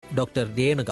doctor Renuka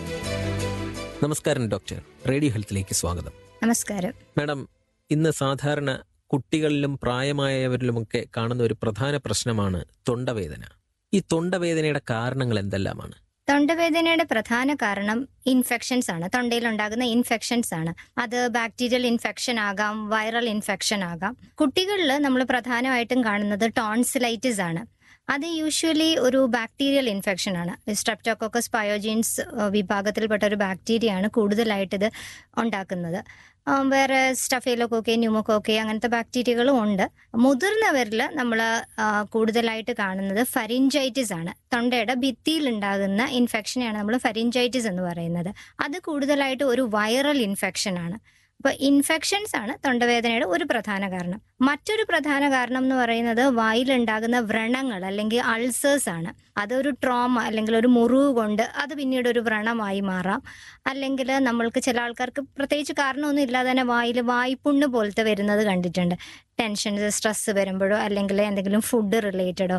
നമസ്കാരം doctor radio ഹെൽത്തിലേക്ക് സ്വാഗതം നമസ്കാരം മാഡം ഇന്ന് സാധാരണ കുട്ടികളിലും പ്രായമായവരിലുമൊക്കെ കാണുന്ന ഒരു പ്രധാന പ്രശ്നമാണ് തൊണ്ടവേദന ഈ തൊണ്ടവേദനയുടെ കാരണങ്ങൾ എന്തെല്ലാമാണ് തൊണ്ടവേദനയുടെ പ്രധാന കാരണം ഇൻഫെക്ഷൻസ് ആണ് തൊണ്ടയിൽ ഉണ്ടാകുന്ന ഇൻഫെക്ഷൻസ് ആണ് അത് ബാക്ടീരിയൽ ഇൻഫെക്ഷൻ ആകാം വൈറൽ ഇൻഫെക്ഷൻ ആകാം കുട്ടികളിൽ നമ്മൾ പ്രധാനമായിട്ടും കാണുന്നത് ടോൺസിലൈറ്റിസ് ആണ് അത് യൂഷ്വലി ഒരു ബാക്ടീരിയൽ ഇൻഫെക്ഷൻ ആണ് സ്ട്രെപ്റ്റോക്കോക്കസ് പയോജീൻസ് വിഭാഗത്തിൽപ്പെട്ട ഒരു ബാക്ടീരിയയാണ് കൂടുതലായിട്ട് ഇത് ഉണ്ടാക്കുന്നത് ആ, വേറെ സ്റ്റഫേലോക്കോക്കെ ന്യൂമോക്കോക്കെ അങ്ങനത്തെ ബാക്ടീരിയകളും ഉണ്ട് മുതിർന്നവരിൽ നമ്മൾ കൂടുതലായിട്ട് കാണുന്നത് ഫരിഞ്ചൈറ്റിസ് ആണ് തൊണ്ടയുടെ ഭിത്തിയിൽ ഉണ്ടാകുന്ന ഇൻഫെക്ഷനെയാണ് നമ്മൾ ഫരിഞ്ചൈറ്റിസ് എന്ന് പറയുന്നത് അത് കൂടുതലായിട്ട് ഒരു വൈറൽ ഇൻഫെക്ഷൻ ആണ് അപ്പോൾ ഇൻഫെക്ഷൻസ് ആണ് തൊണ്ടവേദനയുടെ ഒരു പ്രധാന കാരണം മറ്റൊരു പ്രധാന കാരണം എന്ന് പറയുന്നത് വായിലുണ്ടാകുന്ന വ്രണങ്ങൾ അല്ലെങ്കിൽ അൾസേഴ്സ് ആണ് അതൊരു ട്രോമ അല്ലെങ്കിൽ ഒരു മുറിവ് കൊണ്ട് അത് പിന്നീട് ഒരു വ്രണമായി മാറാം അല്ലെങ്കിൽ നമ്മൾക്ക് ചില ആൾക്കാർക്ക് പ്രത്യേകിച്ച് കാരണമൊന്നും ഇല്ലാതെ തന്നെ വായിൽ വായ്പുണ്ണ് പോലത്തെ വരുന്നത് കണ്ടിട്ടുണ്ട് ടെൻഷൻസ് സ്ട്രെസ് വരുമ്പോഴോ അല്ലെങ്കിൽ എന്തെങ്കിലും ഫുഡ് റിലേറ്റഡോ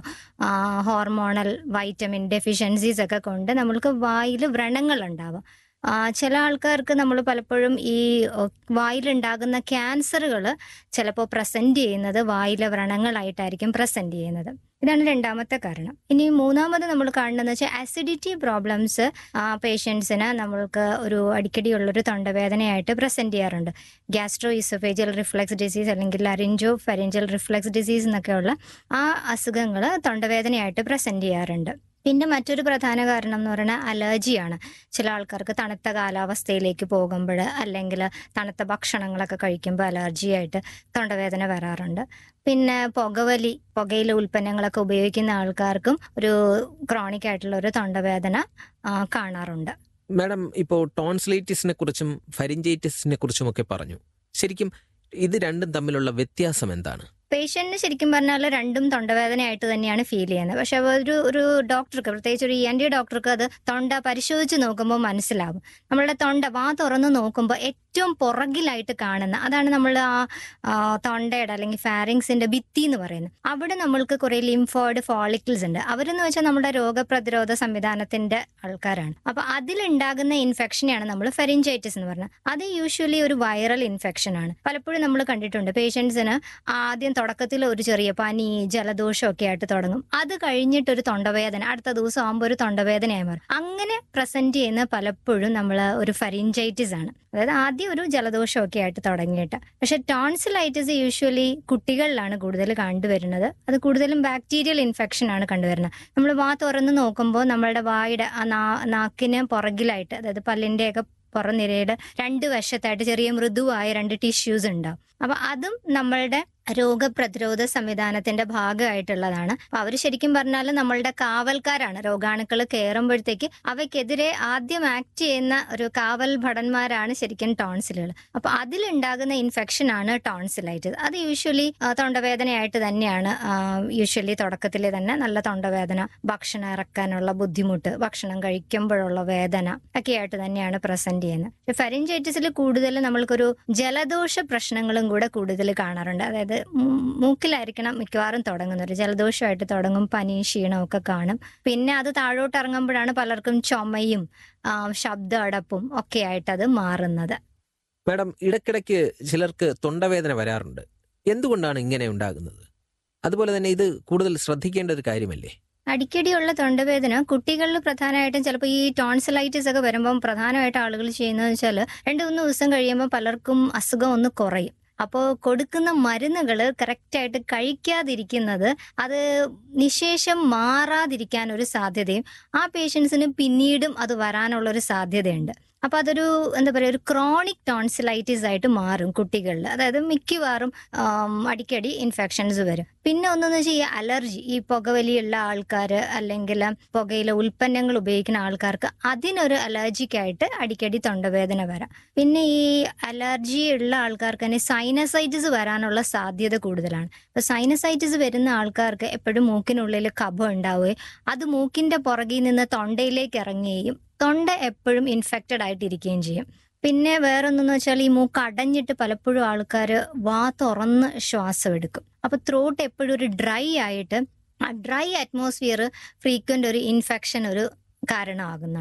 ഹോർമോണൽ വൈറ്റമിൻ ഡെഫിഷ്യൻസീസ് ഒക്കെ കൊണ്ട് നമ്മൾക്ക് വായിൽ വ്രണങ്ങൾ ഉണ്ടാവാം ആ, ചില ആൾക്കാർക്ക് നമ്മൾ പലപ്പോഴും ഈ ഒ, വായിലുണ്ടാകുന്ന ക്യാൻസറുകൾ ചിലപ്പോൾ പ്രസന്റ് ചെയ്യുന്നത് വായിലെ വ്രണങ്ങളായിട്ടായിരിക്കും പ്രസന്റ് ചെയ്യുന്നത് ഇതാണ് രണ്ടാമത്തെ കാരണം ഇനി മൂന്നാമത് നമ്മൾ കാണുന്നതെന്ന് വെച്ചാൽ അസിഡിറ്റി പ്രോബ്ലംസ് പേഷ്യൻസിന് നമ്മൾക്ക് ഒരു അടിക്കടിയുള്ളൊരു തൊണ്ടവേദനയായിട്ട് പ്രസന്റ് ചെയ്യാറുണ്ട് ഗ്യാസ്ട്രോ ഇസോഫേജിയൽ റിഫ്ലക്സ് ഡിസീസ് അല്ലെങ്കിൽ അരിഞ്ചോ ഫെരിഞ്ചൽ റിഫ്ലക്സ് ഡിസീസ് എന്നൊക്കെയുള്ള ആ അസുഖങ്ങൾ തൊണ്ടവേദനയായിട്ട് പ്രസന്റ് ചെയ്യാറുണ്ട് പിന്നെ മറ്റൊരു പ്രധാന കാരണം എന്ന് പറയുന്നത് അലർജിയാണ് ചില ആൾക്കാർക്ക് തണുത്ത കാലാവസ്ഥയിലേക്ക് പോകുമ്പോൾ അല്ലെങ്കിൽ തണുത്ത ഭക്ഷണങ്ങളൊക്കെ കഴിക്കുമ്പോൾ അലർജിയായിട്ട് തൊണ്ടവേദന വരാറുണ്ട് പിന്നെ പുകവലി പുകയില ഉൽപ്പന്നങ്ങളൊക്കെ ഉപയോഗിക്കുന്ന ആൾക്കാർക്കും ഒരു ക്രോണിക് ആയിട്ടുള്ള ഒരു തൊണ്ടവേദന ആ, കാണാറുണ്ട് മാഡം ഇപ്പോൾ ടോൺസിലൈറ്റിസിനെ കുറിച്ചും ഫരിഞ്ചൈറ്റിസിനെ കുറിച്ചും ഒക്കെ പറഞ്ഞു ശരിക്കും ഇത് രണ്ടും തമ്മിലുള്ള വ്യത്യാസം എന്താണ് പേഷ്യന്റിന് ശരിക്കും പറഞ്ഞാൽ രണ്ടും തൊണ്ടവേദനയായിട്ട് തന്നെയാണ് ഫീൽ ചെയ്യുന്നത് പക്ഷെ ഒരു ഒരു ഡോക്ടർക്ക് പ്രത്യേകിച്ച് ഒരു ഇ എൻ ഡി ഡോക്ടർക്ക് അത് തൊണ്ട പരിശോധിച്ച് നോക്കുമ്പോൾ മനസ്സിലാവും നമ്മളുടെ തൊണ്ട വാ തുറന്ന് നോക്കുമ്പോൾ ഏറ്റവും പുറകിലായിട്ട് കാണുന്ന അതാണ് നമ്മൾ ആ ആ, തൊണ്ടയുടെ അല്ലെങ്കിൽ ഫാരിങ്സിന്റെ ഭിത്തി എന്ന് പറയുന്നത് അവിടെ നമ്മൾക്ക് കുറെ ലിംഫോയിഡ് ഫോളിക്കിൾസ് ഉണ്ട് അവരെന്ന് വെച്ചാൽ നമ്മുടെ രോഗപ്രതിരോധ സംവിധാനത്തിന്റെ ആൾക്കാരാണ് അപ്പൊ അതിലുണ്ടാകുന്ന ഇൻഫെക്ഷനെയാണ് നമ്മൾ ഫെറിഞ്ചൈറ്റിസ് എന്ന് പറയുന്നത് അത് യൂഷ്വലി ഒരു വൈറൽ ഇൻഫെക്ഷൻ ആണ് പലപ്പോഴും നമ്മൾ കണ്ടിട്ടുണ്ട് പേഷ്യൻസിന് ആദ്യം തുടക്കത്തിൽ ഒരു ചെറിയ പനി ജലദോഷം ഒക്കെ ആയിട്ട് തുടങ്ങും അത് കഴിഞ്ഞിട്ട് ഒരു തൊണ്ടവേദന അടുത്ത ദിവസം ആകുമ്പോൾ ഒരു തൊണ്ടവേദനയായി മാറും അങ്ങനെ പ്രസന്റ് ചെയ്യുന്ന പലപ്പോഴും നമ്മൾ ഒരു ഫരിഞ്ചൈറ്റിസ് ആണ് അതായത് ആദ്യം ഒരു ജലദോഷം ഒക്കെ ആയിട്ട് തുടങ്ങിയിട്ട് പക്ഷെ ടോൺസിലൈറ്റിസ് യൂഷ്വലി കുട്ടികളിലാണ് കൂടുതൽ കണ്ടുവരുന്നത് അത് കൂടുതലും ബാക്ടീരിയൽ ഇൻഫെക്ഷൻ ആണ് കണ്ടുവരുന്നത് നമ്മൾ വാ തുറന്ന് നോക്കുമ്പോൾ നമ്മളുടെ വായുടെ ആ നാ- നാക്കിന് പുറകിലായിട്ട് അതായത് പല്ലിന്റെയൊക്കെ പുറനിരയുടെ രണ്ട് വശത്തായിട്ട് ചെറിയ മൃദുവായ രണ്ട് ടിഷ്യൂസ് ഉണ്ടാവും അപ്പൊ അതും നമ്മളുടെ രോഗപ്രതിരോധ സംവിധാനത്തിന്റെ ഭാഗമായിട്ടുള്ളതാണ് അപ്പൊ അവർ ശരിക്കും പറഞ്ഞാൽ നമ്മളുടെ കാവൽക്കാരാണ് രോഗാണുക്കൾ കയറുമ്പോഴത്തേക്ക് അവയ്ക്കെതിരെ ആദ്യം ആക്ട് ചെയ്യുന്ന ഒരു കാവൽ ഭടന്മാരാണ് ശരിക്കും ടോൺസിലുകൾ അപ്പൊ അതിലുണ്ടാകുന്ന ഇൻഫെക്ഷൻ ആണ് ടോൺസിലൈറ്റിസ് അത് യൂഷ്വലി തൊണ്ടവേദനയായിട്ട് തന്നെയാണ് യൂഷ്വലി തുടക്കത്തിലെ തന്നെ നല്ല തൊണ്ടവേദന ഭക്ഷണം ഇറക്കാനുള്ള ബുദ്ധിമുട്ട് ഭക്ഷണം കഴിക്കുമ്പോഴുള്ള വേദന ഒക്കെ ആയിട്ട് തന്നെയാണ് പ്രസന്റ് ചെയ്യുന്നത് ഫെറിഞ്ചൈറ്റിസിൽ കൂടുതൽ നമ്മൾക്കൊരു ജലദോഷ പ്രശ്നങ്ങളും കൂടെ കൂടുതൽ കാണാറുണ്ട് അതായത് മൂ- മൂക്കിലായിരിക്കണം മിക്കവാറും തുടങ്ങുന്നത് ഒരു ജലദോഷമായിട്ട് തുടങ്ങും പനി ക്ഷീണവും ഒക്കെ കാണും പിന്നെ അത് താഴോട്ട് ഇറങ്ങുമ്പോഴാണ് പലർക്കും ചുമയും ആ, ശബ്ദ അടപ്പും ഒക്കെ ആയിട്ട് അത് മാറുന്നത് മാഡം ഇടയ്ക്കിടയ്ക്ക് ചിലർക്ക് തൊണ്ടവേദന വരാറുണ്ട് എന്തുകൊണ്ടാണ് ഇങ്ങനെ ഉണ്ടാകുന്നത് അതുപോലെ തന്നെ ഇത് കൂടുതൽ ശ്രദ്ധിക്കേണ്ട ഒരു കാര്യമല്ലേ അടിക്കടിയുള്ള തൊണ്ടവേദന കുട്ടികളിൽ പ്രധാനമായിട്ടും ചിലപ്പോൾ ഈ ടോൺസിലൈറ്റിസ് ഒക്കെ വരുമ്പം പ്രധാനമായിട്ട് ആളുകൾ ചെയ്യുന്നത് വെച്ചാൽ രണ്ട് മൂന്ന് ദിവസം കഴിയുമ്പോൾ പലർക്കും അസുഖം ഒന്ന് കുറയും അപ്പോൾ കൊടുക്കുന്ന മരുന്നുകൾ കറക്റ്റായിട്ട് കഴിക്കാതിരിക്കുന്നത് അത് നിശേഷം മാറാതിരിക്കാൻ ഒരു സാധ്യതയും ആ പേഷ്യൻസിന് പിന്നീടും അത് വരാനുള്ള ഒരു സാധ്യതയുണ്ട് അപ്പൊ അതൊരു എന്താ പറയുക ഒരു ക്രോണിക് ടോൺസിലൈറ്റിസ് ആയിട്ട് മാറും കുട്ടികളിൽ അതായത് മിക്കവാറും ആം, അടിക്കടി ഇൻഫെക്ഷൻസ് വരും പിന്നെ ഒന്നെന്ന് വെച്ചാൽ ഈ അലർജി ഈ പുകവലിയുള്ള ആൾക്കാർ അല്ലെങ്കിൽ പുകയില ഉൽപ്പന്നങ്ങൾ ഉപയോഗിക്കുന്ന ആൾക്കാർക്ക് അതിനൊരു അലർജിക്കായിട്ട് അടിക്കടി തൊണ്ടവേദന വരാം പിന്നെ ഈ അലർജി ഉള്ള ആൾക്കാർക്ക് തന്നെ സൈനസൈറ്റിസ് വരാനുള്ള സാധ്യത കൂടുതലാണ് അപ്പൊ സൈനസൈറ്റിസ് വരുന്ന ആൾക്കാർക്ക് എപ്പോഴും മൂക്കിനുള്ളിൽ കഫം ഉണ്ടാവുകയും അത് മൂക്കിന്റെ പുറകിൽ നിന്ന് തൊണ്ടയിലേക്ക് ഇറങ്ങുകയും തൊണ്ട എപ്പോഴും ഇൻഫെക്റ്റഡ് ആയിട്ടിരിക്കുകയും ചെയ്യും പിന്നെ വേറൊന്നെന്ന് വെച്ചാൽ ഈ മൂക്ക് അടഞ്ഞിട്ട് പലപ്പോഴും ആൾക്കാർ വാ തുറന്ന് ശ്വാസം എടുക്കും അപ്പൊ ത്രോട്ട് എപ്പോഴും ഒരു ഡ്രൈ ആയിട്ട് ആ ഡ്രൈ അറ്റ്മോസ്ഫിയർ ഫ്രീക്വന്റ് ഒരു ഇൻഫെക്ഷൻ ഒരു കാരണമാകുന്നതാണ്